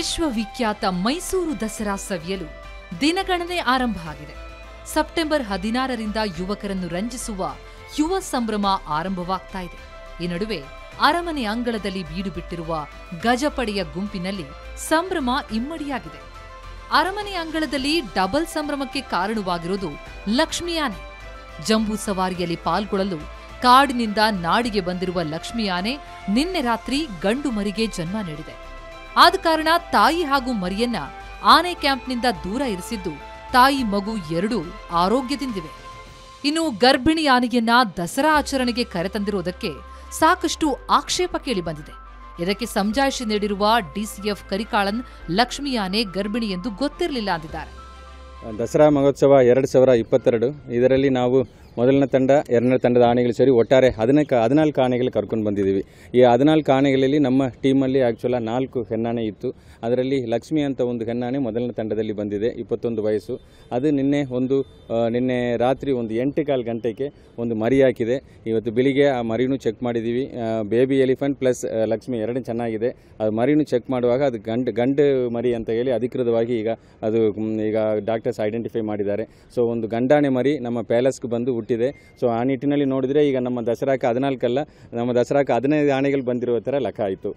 ವಿಶ್ವವಿಖ್ಯಾತ ಮೈಸೂರು ದಸರಾ ಸವಿಯಲು ದಿನಗಣನೆ ಆರಂಭ ಆಗಿದೆ ಸೆಪ್ಟೆಂಬರ್ ಹದಿನಾರರಿಂದ ಯುವಕರನ್ನು ರಂಜಿಸುವ ಯುವ ಸಂಭ್ರಮ ಆರಂಭವಾಗ್ತಾ ಇದೆ ಈ ನಡುವೆ ಅರಮನೆ ಅಂಗಳದಲ್ಲಿ ಬೀಡು ಬಿಟ್ಟಿರುವ ಗಜಪಡೆಯ ಗುಂಪಿನಲ್ಲಿ ಸಂಭ್ರಮ ಇಮ್ಮಡಿಯಾಗಿದೆ ಅರಮನೆ ಅಂಗಳದಲ್ಲಿ ಡಬಲ್ ಸಂಭ್ರಮಕ್ಕೆ ಕಾರಣವಾಗಿರುವುದು ಲಕ್ಷ್ಮಿ ಆನೆ ಜಂಬೂ ಸವಾರಿಯಲ್ಲಿ ಪಾಲ್ಗೊಳ್ಳಲು ಕಾಡಿನಿಂದ ನಾಡಿಗೆ ಬಂದಿರುವ ಲಕ್ಷ್ಮಿ ಆನೆ ನಿನ್ನೆ ರಾತ್ರಿ ಗಂಡು ಮರಿಗೆ ಜನ್ಮ ನೀಡಿದೆ ಆದ ಕಾರಣ ತಾಯಿ ಹಾಗೂ ಮರಿಯನ್ನ ಆನೆ ಕ್ಯಾಂಪ್ನಿಂದ ದೂರ ಇರಿಸಿದ್ದು ತಾಯಿ ಮಗು ಎರಡೂ ಆರೋಗ್ಯದಿಂದಿವೆ ಇನ್ನು ಗರ್ಭಿಣಿ ಆನೆಯನ್ನ ದಸರಾ ಆಚರಣೆಗೆ ಕರೆತಂದಿರುವುದಕ್ಕೆ ಸಾಕಷ್ಟು ಆಕ್ಷೇಪ ಕೇಳಿಬಂದಿದೆ ಇದಕ್ಕೆ ಸಮಜಾಯಿಷಿ ನೀಡಿರುವ ಡಿಸಿಎಫ್ ಕರಿಕಾಳನ್ ಲಕ್ಷ್ಮಿ ಆನೆ ಗರ್ಭಿಣಿ ಎಂದು ಗೊತ್ತಿರಲಿಲ್ಲ ಅಂದಿದ್ದಾರೆ ದಸರಾ ಮಹೋತ್ಸವ ಎರಡು ಸಾವಿರ ಇಪ್ಪತ್ತೆರಡು ಇದರಲ್ಲಿ ನಾವು ಮೊದಲನೇ ತಂಡ ಎರಡನೇ ತಂಡದ ಆನೆಗಳು ಸೇರಿ ಒಟ್ಟಾರೆ ಹದಿನಾಲ್ಕು ಹದಿನಾಲ್ಕು ಆನೆಗಳು ಕರ್ಕೊಂಡು ಬಂದಿದ್ದೀವಿ ಈ ಹದಿನಾಲ್ಕು ಆನೆಗಳಲ್ಲಿ ನಮ್ಮ ಟೀಮಲ್ಲಿ ಆ್ಯಕ್ಚುಲ ನಾಲ್ಕು ಹೆಣ್ಣಾನೆ ಇತ್ತು ಅದರಲ್ಲಿ ಲಕ್ಷ್ಮಿ ಅಂತ ಒಂದು ಹೆಣ್ಣಾನೆ ಮೊದಲನೇ ತಂಡದಲ್ಲಿ ಬಂದಿದೆ ಇಪ್ಪತ್ತೊಂದು ವಯಸ್ಸು ಅದು ನಿನ್ನೆ ಒಂದು ಆ, ನಿನ್ನೆ ರಾತ್ರಿ ಒಂದು ಎಂಟು ಕಾಲು ಗಂಟೆಗೆ ಒಂದು ಮರಿ ಹಾಕಿದೆ ಇವತ್ತು ಬೆಳಿಗ್ಗೆ ಆ ಮರಿನೂ ಚೆಕ್ ಮಾಡಿದ್ದೀವಿ ಬೇಬಿ ಎಲಿಫೆಂಟ್ ಪ್ಲಸ್ ಲಕ್ಷ್ಮಿ ಎರಡು ಚೆನ್ನಾಗಿದೆ ಅದು ಮರಿನೂ ಚೆಕ್ ಮಾಡುವಾಗ ಅದು ಗಂಡು ಗಂಡು ಮರಿ ಅಂತ ಹೇಳಿ ಅಧಿಕೃತವಾಗಿ ಈಗ ಅದು ಮ್, ಈಗ ಡಾಕ್ಟರ್ಸ್ ಐಡೆಂಟಿಫೈ ಮಾಡಿದ್ದಾರೆ ಸೊ ಒಂದು ಗಂಡಾಣೆ ಮರಿ ನಮ್ಮ ಪ್ಯಾಲೇಸ್ಗೆ ಬಂದು ಹುಟ್ಟಿದೆ ಸೊ ಆ ನಿಟ್ಟಿನಲ್ಲಿ ನೋಡಿದರೆ ಈಗ ನಮ್ಮ ದಸರಾಕ್ಕೆ ಹದಿನಾಲ್ಕಲ್ಲ ನಮ್ಮ ದಸರಾಕ್ಕೆ ಹದಿನೈದು ಆನೆಗಳು ಬಂದಿರುವ ಥರ ಲೆಕ್ಕ ಆಯಿತು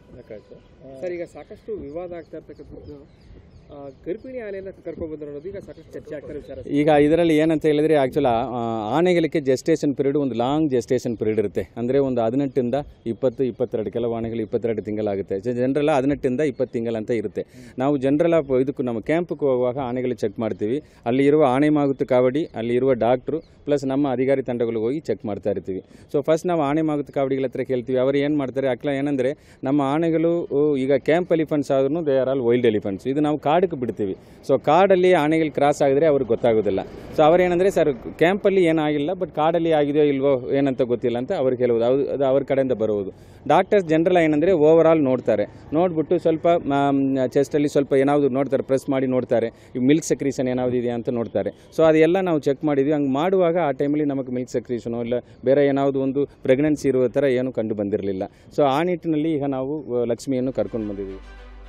ಸರ್ ಈಗ ಸಾಕಷ್ಟು ವಿವಾದ ಆಗ್ತಾ ಇರ್ತಕ್ಕಂಥದ್ದು ಆ, ಗರ್ಭಿಣಿ ಆನೆಯನ್ನ ಕರ್ಕೊಂಡು ಬಂದ್ರು ಅನ್ನೋದು ಈಗ ಸಾಕಷ್ಟು ಚರ್ಚೆ ಆಗ್ತಾ ಇರೋ ವಿಚಾರ ಸರ್. ಈಗ ಇದರಲ್ಲಿ ಏನಂತ ಹೇಳಿದರೆ ಆ್ಯಕ್ಚುಲ ಆನೆಗಳಿಗೆ ಜೆಸ್ಟೇಷನ್ ಪೀರಿಯಡ್ ಒಂದು ಲಾಂಗ್ ಜೆಸ್ಟೇಷನ್ ಪೀರಿಯಡ್ ಇರುತ್ತೆ ಅಂದರೆ ಒಂದು ಹದಿನೆಟ್ಟಿಂದ ಇಪ್ಪತ್ತು ಇಪ್ಪತ್ತೆರಡು ಕೆಲವು ಆನೆಗಳು ಇಪ್ಪತ್ತೆರಡು ತಿಂಗಳಾಗುತ್ತೆ ಜನರಲ್ಲ ಹದಿನೆಟ್ಟಿಂದ ಇಪ್ಪತ್ತು ತಿಂಗಳಂತ ಇರುತ್ತೆ ನಾವು ಜನರಲ್ಲ ಇದಕ್ಕೂ ನಮ್ಮ ಕ್ಯಾಂಪ್ಗೆ ಹೋಗುವಾಗ ಆನೆಗಳು ಚೆಕ್ ಮಾಡ್ತೀವಿ ಅಲ್ಲಿ ಇರುವ ಆನೆ ಮಾಗುತ್ತು ಕಾವಡಿ ಅಲ್ಲಿ ಇರುವ ಡಾಕ್ಟ್ರು ಪ್ಲಸ್ ನಮ್ಮ ಅಧಿಕಾರಿ ತಂಡಗಳು ಹೋಗಿ ಚೆಕ್ ಮಾಡ್ತಾ ಇರ್ತೀವಿ ಸೊ ಫಸ್ಟ್ ನಾವು ಆನೆ ಮಾಗುತ್ತು ಕಾವಡಿಗಳ ಹತ್ರ ಕೇಳ್ತೀವಿ ಅವರು ಏನು ಮಾಡ್ತಾರೆ ಅಕ್ಲ ಏನಂದರೆ ನಮ್ಮ ಆನೆಗಳು ಉ, ಈಗ ಕ್ಯಾಂಪ್ ಎಲಿಫೆಂಟ್ಸ್ ಆದ್ರೂ they are all wild elephants ಇದು ನಾವು ಕಾಡಕ್ಕೆ ಬಿಡ್ತೀವಿ ಸೊ ಕಾಡಲ್ಲಿ ಆನೆಗಳು ಕ್ರಾಸ್ ಆಗಿದ್ರೆ ಅವ್ರಿಗೆ ಗೊತ್ತಾಗೋದಿಲ್ಲ ಸೊ ಅವರೇನಂದರೆ ಸರ್ ಕ್ಯಾಂಪಲ್ಲಿ ಏನಾಗಿಲ್ಲ ಬಟ್ ಕಾಡಲ್ಲಿ ಆಗಿದೆಯೋ ಇಲ್ವೋ ಏನಂತ ಗೊತ್ತಿಲ್ಲ ಅಂತ ಅವ್ರಿಗೆ ಹೇಳುವುದು ಅದು ಅದು ಅವ್ರ ಕಡೆಯಿಂದ ಬರುವುದು ಡಾಕ್ಟರ್ಸ್ ಜನರಲ್ ಏನಂದರೆ ಓವರ್ ಆಲ್ ನೋಡ್ತಾರೆ ನೋಡ್ಬಿಟ್ಟು ಸ್ವಲ್ಪ ಚೆಸ್ಟಲ್ಲಿ ಸ್ವಲ್ಪ ಏನಾವುದು ನೋಡ್ತಾರೆ ಪ್ರೆಸ್ ಮಾಡಿ ನೋಡ್ತಾರೆ ಈ ಮಿಲ್ಕ್ ಸೆಕ್ರೀಷನ್ ಏನಾವುದು ಇದೆಯಾ ಅಂತ ನೋಡ್ತಾರೆ ಸೊ ಅದೆಲ್ಲ ನಾವು ಚೆಕ್ ಮಾಡಿದ್ವಿ ಹಂಗೆ ಮಾಡುವಾಗ ಆ ಟೈಮಲ್ಲಿ ನಮಗೆ ಮಿಲ್ಕ್ ಸೆಕ್ರೀಷನೋ ಇಲ್ಲ ಬೇರೆ ಏನಾವುದು ಒಂದು ಪ್ರೆಗ್ನೆನ್ಸಿ ಇರುವ ಥರ ಏನು ಕಂಡು ಬಂದಿರಲಿಲ್ಲ ಸೊ ಆ ನಿಟ್ಟಿನಲ್ಲಿ ಈಗ ನಾವು ಆ, ಲಕ್ಷ್ಮಿಯನ್ನು ಕರ್ಕೊಂಡು ಬಂದಿದ್ದೀವಿ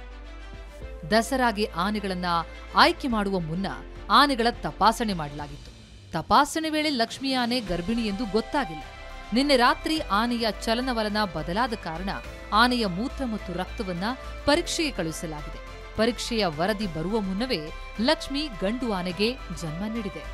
ದಸರಾಗೆ ಆನೆಗಳನ್ನ ಆಯ್ಕೆ ಮಾಡುವ ಮುನ್ನ ಆನೆಗಳ ತಪಾಸಣೆ ಮಾಡಲಾಗಿತ್ತು ತಪಾಸಣೆ ವೇಳೆ ಲಕ್ಷ್ಮಿ ಆನೆ ಗರ್ಭಿಣಿ ಎಂದು ಗೊತ್ತಾಗಿಲ್ಲ ನಿನ್ನೆ ರಾತ್ರಿ ಆನೆಯ ಚಲನವಲನ ಬದಲಾದ ಕಾರಣ ಆನೆಯ ಮೂತ್ರ ಮತ್ತು ರಕ್ತವನ್ನ ಪರೀಕ್ಷೆಗೆ ಕಳುಹಿಸಲಾಗಿದೆ ಪರೀಕ್ಷೆಯ ವರದಿ ಬರುವ ಮುನ್ನವೇ ಲಕ್ಷ್ಮಿ ಗಂಡು ಆನೆಗೆ ಜನ್ಮ ನೀಡಿದೆ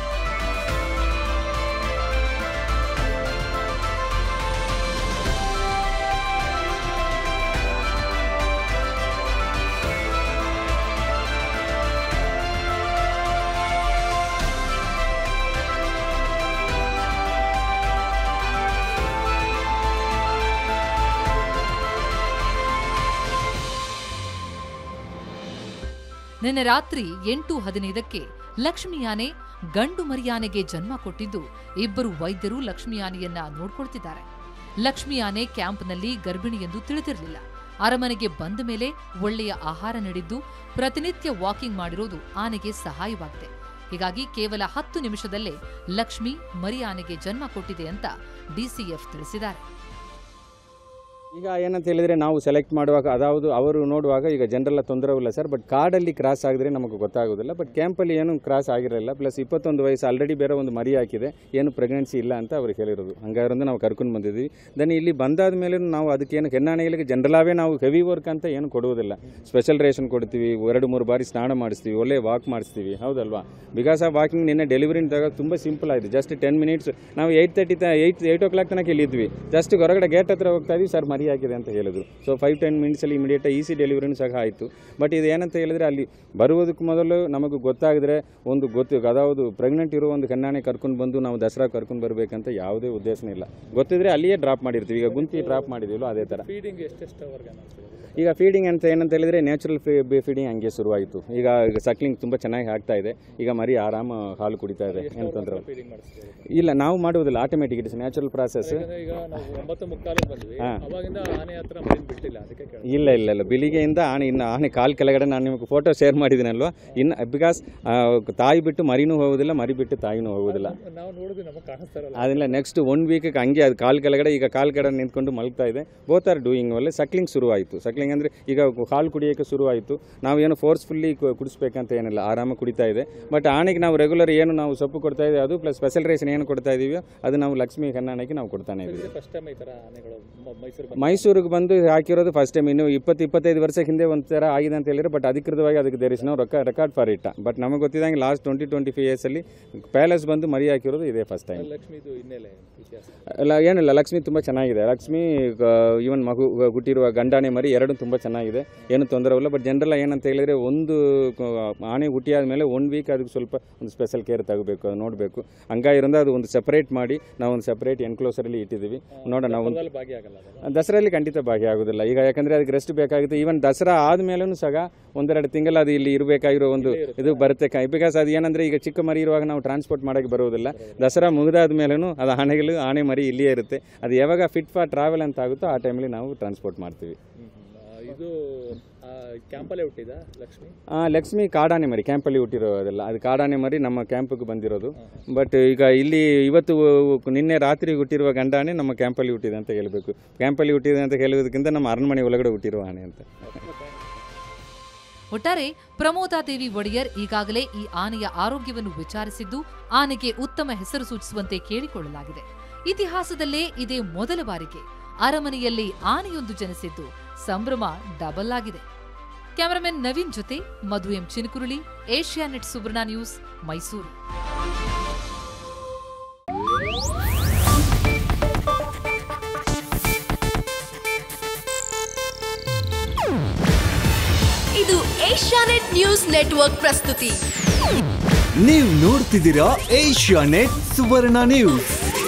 ನಿನ್ನೆ ರಾತ್ರಿ ಎಂಟು ಹದಿನೈದಕ್ಕೆ ಲಕ್ಷ್ಮಿ ಆನೆ ಗಂಡು ಮರಿಯಾನೆಗೆ ಜನ್ಮ ಕೊಟ್ಟಿದ್ದು ಇಬ್ಬರು ವೈದ್ಯರು ಲಕ್ಷ್ಮಿ ಆನೆಯನ್ನ ನೋಡ್ಕೊಳ್ತಿದ್ದಾರೆ ಲಕ್ಷ್ಮಿ ಆನೆ ಕ್ಯಾಂಪ್ನಲ್ಲಿ ಗರ್ಭಿಣಿ ಎಂದು ತಿಳಿದಿರಲಿಲ್ಲ ಅರಮನೆಗೆ ಬಂದ ಮೇಲೆ ಒಳ್ಳೆಯ ಆಹಾರ ನೀಡಿದ್ದು ಪ್ರತಿನಿತ್ಯ ವಾಕಿಂಗ್ ಮಾಡಿರೋದು ಆನೆಗೆ ಸಹಾಯವಾಗಿದೆ ಹೀಗಾಗಿ ಕೇವಲ ಹತ್ತು ನಿಮಿಷದಲ್ಲೇ ಲಕ್ಷ್ಮಿ ಮರಿ ಆನೆಗೆ ಜನ್ಮ ಕೊಟ್ಟಿದೆ ಅಂತ ಡಿಸಿಎಫ್ ತಿಳಿಸಿದ್ದಾರೆ ಈಗ ಏನಂತ ಹೇಳಿದರೆ ನಾವು ಸೆಲೆಕ್ಟ್ ಮಾಡುವಾಗ ಅದಾವುದು ಅವರು ನೋಡುವಾಗ ಈಗ ಜನರೆಲ್ಲ ತೊಂದರೆ ಇಲ್ಲ ಸರ್ ಬಟ್ ಕಾಡಲ್ಲಿ ಕ್ರಾಸ್ ಆಗಿದ್ರೆ ನಮಗೆ ಗೊತ್ತಾಗೋದಿಲ್ಲ ಬಟ್ ಕ್ಯಾಂಪಲ್ಲಿ ಏನು ಕ್ರಾಸ್ ಆಗಿರಲಿಲ್ಲ ಪ್ಲಸ್ ಇಪ್ಪತ್ತೊಂದು ವಯಸ್ಸು ಆಲ್ರೆಡಿ ಬೇರೆ ಒಂದು ಮರಿ ಹಾಕಿದೆ ಏನು ಪ್ರೆಗ್ನೆನ್ಸಿ ಇಲ್ಲ ಅಂತ ಅವ್ರಿಗೆ ಹೇಳಿರೋದು ಹಂಗಾದ್ರಿಂದ ನಾವು ಕರ್ಕೊಂಡು ಬಂದಿದ್ವಿ ದೆನ್ ಇಲ್ಲಿ ಬಂದಾದ ಮೇಲೆ ನಾವು ಅದಕ್ಕೇನು ಹೆಣ್ಣಾನೆಗಳಿಗೆ ಜನರಲಾವೇ ನಾವು ಹೆವಿ ವರ್ಕ್ ಅಂತ ಏನು ಕೊಡುವುದಿಲ್ಲ ಸ್ಪೆಷಲ್ ರೇಷನ್ ಕೊಡ್ತೀವಿ ಎರಡು ಮೂರು ಬಾರಿ ಸ್ನಾನ ಮಾಡಿಸ್ತೀವಿ ಒಳ್ಳೆ ವಾಕ್ ಮಾಡಿಸ್ತೀವಿ ಹೌದಲ್ವಾ ಬಿಕಾಸ್ ಆ ವಾಕಿಂಗ್ ನಿನ್ನೆ ಡೆಲಿವರಿ ತಗೋ ತುಂಬ ಸಿಂಪಲ್ ಆಯಿತು ಜಸ್ಟ್ ಟೆನ್ ಮಿನಿಟ್ಸ್ ನಾವು eight thirty eight eight o'clock ತನಕ ಇಲ್ಲಿದ್ವಿ ಜಸ್ಟ್ ಹೊರಗಡೆ ಗೇಟ್ ಹತ್ರ ಹೋಗ್ತಾ ಇದ್ವಿ ಸರ್ ಮರಿ ಹಾಕಿದೆ ಅಂತ ಹೇಳಿದ್ರು ಸೊ ಫೈವ್ ಟೆನ್ ಮಿನಿಟ್ಸಲ್ಲಿ ಇಮಿಡಿಯೇಟ್ ಈಸಿ ಡೆಲಿವರಿನೂ ಸಹ ಆಯಿತು ಬಟ್ ಇದು ಏನಂತ ಹೇಳಿದರೆ ಅಲ್ಲಿ ಬರುವುದಕ್ಕೆ ಮೊದಲು ನಮಗೆ ಗೊತ್ತಾಗಿದ್ರೆ ಒಂದು ಗೊತ್ತು ಅದಾವುದು ಪ್ರೆಗ್ನೆಂಟ್ ಇರೋ ಒಂದು ಹೆಣ್ಣಾನೆ ಕರ್ಕೊಂಡು ಬಂದು ನಾವು ದಸರಾ ಕರ್ಕೊಂಡು ಬರಬೇಕಂತ ಯಾವುದೇ ಉದ್ದೇಶನೇ ಇಲ್ಲ ಗೊತ್ತಿದ್ರೆ ಅಲ್ಲಿಯೇ ಡ್ರಾಪ್ ಮಾಡಿರ್ತೀವಿ ಈಗ ಗುಂತಿ ಡ್ರಾಪ್ ಮಾಡಿದ್ದೀವಲ್ಲ ಅದೇ ಥರ ಫೀಡಿಂಗ್ ಎಷ್ಟೆಷ್ಟು ಅವರ್ಗೆ ಅನ್ನಿಸ್ತದೆ ಈಗ ಫೀಡಿಂಗ್ ಅಂತ ಏನಂತ ಹೇಳಿದರೆ ನ್ಯಾಚುರಲ್ ಫೀಡಿಂಗ್ ಹಂಗೆ ಶುರುವಾಯಿತು ಈಗ ಸಕ್ಲಿಂಗ್ ತುಂಬ ಚೆನ್ನಾಗಿ ಆಗ್ತಾ ಇದೆ ಈಗ ಮರಿ ಆರಾಮ ಹಾಲು ಕುಡಿತಾ ಇದೆ ಏನು ತೊಂದರೆ ಇಲ್ಲ. ಫೀಡಿಂಗ್ ಮಾಡಿಸ್ತೀವಿ ಇಲ್ಲ ನಾವು ಮಾಡುವುದಿಲ್ಲ ಆಟೋಮೆಟಿಕ್ ಇಟ್ಸ್ ನ್ಯಾಚುರಲ್ ಪ್ರಾಸೆಸ್ ಯಾಕಂದ್ರೆ ಈಗ ನಾವು ಒಂಬತ್ತು ಮುಕ್ಕಾಲಿಗೆ ಬಂದ್ವಿ ಹಾ. ಅವಾಗಿಂದ ಆನೆ ಹತ್ರ ಮರಿನ್ ಬಿಟ್ಟಿಲ್ಲ ಅದಕ್ಕೆ ಕೇಳಿ ಇಲ್ಲ ಇಲ್ಲ ಇಲ್ಲ ಬೆಳಿಗ್ಗೆಯಿಂದ ಆನೆ ಇನ್ನು ಆನೆ ಕಾಲು ಕೆಳಗಡೆ ನಾನು ನಿಮಗೆ ಫೋಟೋ ಶೇರ್ ಮಾಡಿದ್ದೀನಲ್ವ ಇನ್ನು ಬಿಕಾಸ್ ತಾಯಿ ಬಿಟ್ಟು ಮರಿನೂ ಹೋಗೋದಿಲ್ಲ ಮರಿ ಬಿಟ್ಟು ತಾಯಿನೂ ಹೋಗೋದಿಲ್ಲ ನಾವು ನೋಡಿದ್ವಿ ನಮಗೆ ಕಾಣಿಸ್ತಾರಲ್ಲ ಅದೆಲ್ಲ ನೆಕ್ಸ್ಟ್ ಒನ್ ವೀಕಿಗೆ ಹಂಗೆ ಅದು ಕಾಲು ಕೆಳಗಡೆ ಈಗ ಕಾಲು ಕೆಳಗಡೆ ನಿಂತ್ಕೊಂಡು ಮಲಗ್ತಾ ಇದೆ ಬೋತ್ ಆರ್ ಡೂಯಿಂಗ್ ಒಳ್ಳೆ ಸಕ್ಲಿಂಗ್ ಶುರುವಾಯಿತು ಸಕ್ಲಿಂಗ್ ಮಕ್ಳಿಗೆ ಅಂದರೆ ಈಗ ಹಾಲು ಕುಡಿಯೋಕ್ಕೆ ಶುರು ಆಯಿತು ನಾವು ಏನು ಫೋರ್ಸ್ಫುಲ್ಲಿ ಕುಡಿಸ್ಬೇಕಂತ ಏನಿಲ್ಲ ಆರಾಮಾಗಿ ಕುಡಿತಾ ಇದೆ ಬಟ್ ಆನೆಗೆ ನಾವು ರೆಗ್ಯುಲರ್ ಏನು ನಾವು ಸೊಪ್ಪು ಕೊಡ್ತಾ ಇದ್ದೀವಿ ಅದು ಪ್ಲಸ್ ಸ್ಪೆಷಲ್ ರೇಷನ್ ಏನು ಕೊಡ್ತಾ ಇದ್ದೀವಿ ಅದು ನಾವು ಲಕ್ಷ್ಮಿ ಕನ್ನಾಣಕ್ಕೆ ನಾವು ಕೊಡ್ತಾನೆ ಇದ್ದೀವಿ ಫಸ್ಟ್ ಟೈಮ್ ಈ ಥರ ಆನೆಗಳು ಮ- ಮೈಸೂರು ಮೈಸೂರಿಗೆ ಬಂದು ಹಾಕಿರೋದು ಫಸ್ಟ್ ಟೈಮ್ ಇನ್ನು ಇಪ್ಪತ್ತು ಇಪ್ಪತ್ತೈದು ವರ್ಷ ಹಿಂದೆ ಒಂಥರ ಆಗಿದೆ ಅಂತ ಹೇಳಿದ್ರೆ ಬಟ್ ಅಧಿಕೃತವಾಗಿ ಅದಕ್ಕೆ ದೇರ್ ಇಸ್ ನೋ ರೊಕ್ಕ ರೆಕಾರ್ಡ್ ಫಾರ್ ಇಟ್ಟ ಬಟ್ ನಮಗೆ ಗೊತ್ತಿದ್ದಂಗೆ ಲಾಸ್ಟ್ ಟ್ವೆಂಟಿ ಟ್ವೆಂಟಿ ಫೈವ್ ಇಯರ್ಸಲ್ಲಿ ಪ್ಯಾಲೇಸ್ ಬಂದು ಮರಿ ಹಾಕಿರೋದು ಇದೇ ಫಸ್ಟ್ ಟೈಮ್ ಲಕ್ಷ್ಮಿದು ಹಿನ್ನೆಲೆ ಇತಿಹಾಸ ಅಲ್ಲ ಏನಿಲ್ಲ ಲಕ್ಷ್ಮಿ ತುಂಬ ಚೆನ್ನಾಗಿದೆ ಲಕ್ಷ್ಮಿ ಈವನ್ ಮಗು ಹುಟ್ಟಿರುವ ಗಂಡಾನೆ ಮರಿ ಎರಡು ತುಂಬ ಚೆನ್ನಾಗಿದೆ ಏನು ತೊಂದರೆ ಇಲ್ಲ ಬಟ್ ಜನರಲ್ಲ ಏನಂತ ಹೇಳಿದ್ರೆ ಒಂದು ಕ- ಆನೆ ಹುಟ್ಟಿಯಾದ ಮೇಲೆ ಒನ್ ವೀಕ್ ಅದಕ್ಕೆ ಸ್ವಲ್ಪ ಒಂದು ಸ್ಪೆಷಲ್ ಕೇರ್ ತಗೋಬೇಕು ಅದು ನೋಡಬೇಕು ಹಂಗಾಗಿರೋದು ಅದು ಒಂದು ಸಪ್ರೇಟ್ ಮಾಡಿ ನಾವು ಒಂದು ಸಪ್ರೇಟ್ ಎನ್ಕ್ಲೋಸರಲ್ಲಿ ಇಟ್ಟಿದ್ದೀವಿ ನೋಡೋಣ ನಾವು ಒಂದು ಹಬ್ಬದಲ್ಲಿ ಭಾಗಿಯಾಗಲ್ಲ ಅದು ದಸರಲ್ಲಿ ಖಂಡಿತ ಭಾಗಿಯಾಗೋದಿಲ್ಲ ಈಗ ಯಾಕಂದರೆ ಅದಕ್ಕೆ ರೆಸ್ಟ್ ಬೇಕಾಗುತ್ತೆ ಈವನ್ ದಸರಾ ಆದಮೇಲೂ ಸಹ ಒಂದೆರಡು ತಿಂಗಳು ಅದು ಇಲ್ಲಿ ಇರಬೇಕಾಗಿರೋ ಒಂದು ಇದು ಬರುತ್ತೆ ಬಿಕಾಸ್ ಅದು ಏನಂದರೆ ಈಗ ಚಿಕ್ಕ ಮರಿ ಇರುವಾಗ ನಾವು ಟ್ರಾನ್ಸ್ಪೋರ್ಟ್ ಮಾಡೋಕ್ಕೆ ಬರೋದಿಲ್ಲ ದಸರಾ ಮುಗಿದಾದ ಮೇಲೂ ಅದು ಆನೆಗಳು ಆನೆ ಮರಿ ಇಲ್ಲಿಯೇ ಇರುತ್ತೆ ಅದು ಯಾವಾಗ ಫಿಟ್ ಫಾರ್ ಟ್ರಾವೆಲ್ ಅಂತ ಆಗುತ್ತೋ ಆ ಟೈಮಲ್ಲಿ ನಾವು ಟ್ರಾನ್ಸ್ಪೋರ್ಟ್ ಮಾಡ್ತೀವಿ ಹ್ಮ್, ಹ್ಮ್. ಆ, ಇದು ಕ್ಯಾಂಪಲ್ಲೇ ಹುಟ್ಟಿದ ಲಕ್ಷ್ಮಿ ಆ, ಲಕ್ಷ್ಮಿ ಕಾಡಾನೆ ಮರಿ ಕ್ಯಾಂಪಲ್ಲಿ ಹುಟ್ಟಿರೋದೆಲ್ಲ ಅದು ಕಾಡಾನೆ ಮರಿ ನಮ್ಮ ಕ್ಯಾಂಪಿಗೆ ಬಂದಿರೋದು ಬಟ್ ಈಗ ಇಲ್ಲಿ ಇವತ್ತು ನಿನ್ನೆ ರಾತ್ರಿ ಹುಟ್ಟಿರುವ ಗಂಡಾನೆ ನಮ್ಮ ಕ್ಯಾಂಪಲ್ಲಿ ಹುಟ್ಟಿದೆ ಅಂತ ಹೇಳಬೇಕು ಕ್ಯಾಂಪಲ್ಲಿ ಹುಟ್ಟಿದೆ ಅಂತ ಹೇಳೋದಕ್ಕಿಂತ ನಮ್ಮ ಅರಣ್ಮನೆ ಒಳಗಡೆ ಹುಟ್ಟಿರುವ ಆನೆ ಅಂತ ಒಟ್ಟಾರೆ ಪ್ರಮೋದಾದೇವಿ ಒಡೆಯರ್ ಈಗಾಗಲೇ ಈ ಆನೆಯ ಆರೋಗ್ಯವನ್ನು ವಿಚಾರಿಸಿದ್ದು ಆನೆಗೆ ಉತ್ತಮ ಹೆಸರು ಸೂಚಿಸುವಂತೆ ಕೇಳಿಕೊಳ್ಳಲಾಗಿದೆ ಇತಿಹಾಸದಲ್ಲೇ ಇದೇ ಮೊದಲ ಬಾರಿಗೆ ಅರಮನೆಯಲ್ಲಿ ಆನೆಯೊಂದು ಜನಿಸಿದ್ದು ಸಂಭ್ರಮ ಡಬಲ್ ಆಗಿದೆ ಕ್ಯಾಮರಾಮನ್ ನವೀನ್ ಜೊತೆ Madhu M Chinakuruli Asianet Suvarna news Mysuru ಇದು ಏಷ್ಯಾನೆಟ್ ನ್ಯೂಸ್ ನೆಟ್ವರ್ಕ್ ಪ್ರಸ್ತುತಿ ನೀವು ನೋಡ್ತಿದ್ದೀರಾ ಏಷ್ಯಾ ನೆಟ್ ಸುವರ್ಣ ನ್ಯೂಸ್